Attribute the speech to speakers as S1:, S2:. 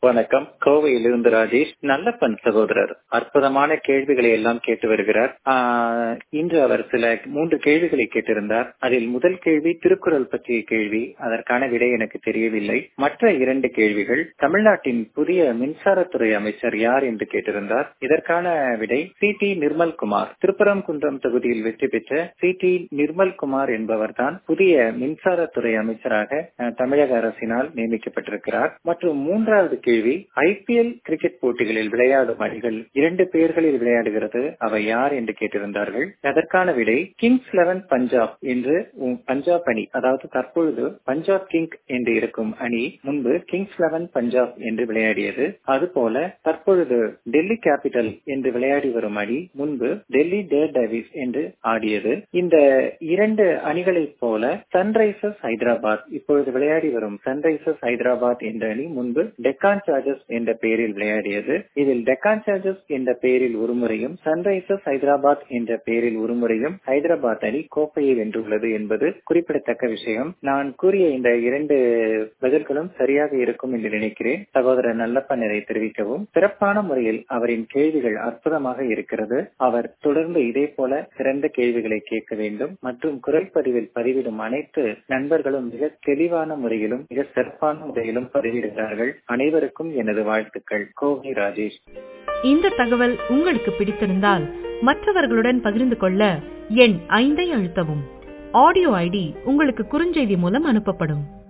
S1: வணக்கம் கோவையிலிருந்து ராஜேஷ் நல்லப்பன் சகோதரர் அற்புதமான கேள்விகளை எல்லாம் கேட்டு வருகிறார் ஆஹ், இன்று அவர் சில மூன்று கேள்விகளை கேட்டிருந்தார் அதில் முதல் கேள்வி திருக்குறள் பற்றிய கேள்வி அதற்கான விடை எனக்கு தெரியவில்லை மற்ற இரண்டு கேள்விகள் தமிழ்நாட்டின் புதிய மின்சாரத்துறை அமைச்சர் யார் என்று கேட்டிருந்தார் இதற்கான விடை சி டி நிர்மல்குமார் திருப்பரங்குன்றம் தொகுதியில் வெற்றி பெற்ற சி டி நிர்மல்குமார் என்பவர்தான் புதிய மின்சாரத்துறை அமைச்சராக அஹ், தமிழக அரசினால் நியமிக்கப்பட்டிருக்கிறார் மற்றும் மூன்றாவது கேள்வி ஐபிஎல் கிரிக்கெட் போட்டிகளில் விளையாடும் அணிகள் இரண்டு பேர்களில் விளையாடுகிறது அவை யார் என்று கேட்டிருந்தார்கள் அதற்கான விடை கிங்ஸ் லெவன் பஞ்சாப் என்று உம், பஞ்சாப் அணி அதாவது தற்பொழுது பஞ்சாப் கிங் என்று இருக்கும் அணி முன்பு கிங்ஸ் லெவன் பஞ்சாப் என்று விளையாடியது அதுபோல தற்பொழுது டெல்லி கேபிட்டல் என்று விளையாடி வரும் அணி முன்பு டெல்லி டேர் டேவிஸ் என்று ஆடியது இந்த இரண்டு அணிகளைப் போல சன்ரைசர்ஸ் ஹைதராபாத் இப்பொழுது விளையாடி வரும் சன்ரைசர்ஸ் ஹைதராபாத் என்ற அணி முன்பு டெக்கான் சார்ஜர்ஸ் என்ற பெயரில் விளையாடியது இதில் டெக்கான் சார்ஜர்ஸ் என்ற பெயரில் ஒரு முறையும் சன்ரைசர்ஸ் ஹைதராபாத் என்ற பெயரில் ஒரு முறையும் ஹைதராபாத் அணி கோப்பையை வென்றுள்ளது என்பது குறிப்பிடத்தக்க விஷயம் நான் கூறிய இந்த இரண்டு பதில்களும் சரியாக இருக்கும் என்று நினைக்கிறேன் சகோதரர் நல்லப்பன் இதை தெரிவிக்கவும் சிறப்பான முறையில் அவரின் கேள்விகள் அற்புதமாக இருக்கிறது அவர் தொடர்ந்து இதே போல சிறந்த கேள்விகளை கேட்க வேண்டும் மற்றும் குரல் பதிவில் பதிவிடும் அனைத்து நண்பர்களும் மிக தெளிவான முறையிலும் மிக சிறப்பான முறையிலும் பதிவிடுகிறார்கள் அனைவருக்கும் எனது வாழ்த்துக்கள் கோவை ராஜேஷ்
S2: இந்த தகவல் உங்களுக்கு பிடித்திருந்தால் மற்றவர்களுடன் பகிர்ந்து கொள்ள எண் ஐந்தை அழுத்தவும் ஆடியோ ஐடி உங்களுக்கு குறுஞ்செய்தி மூலம் அனுப்பப்படும்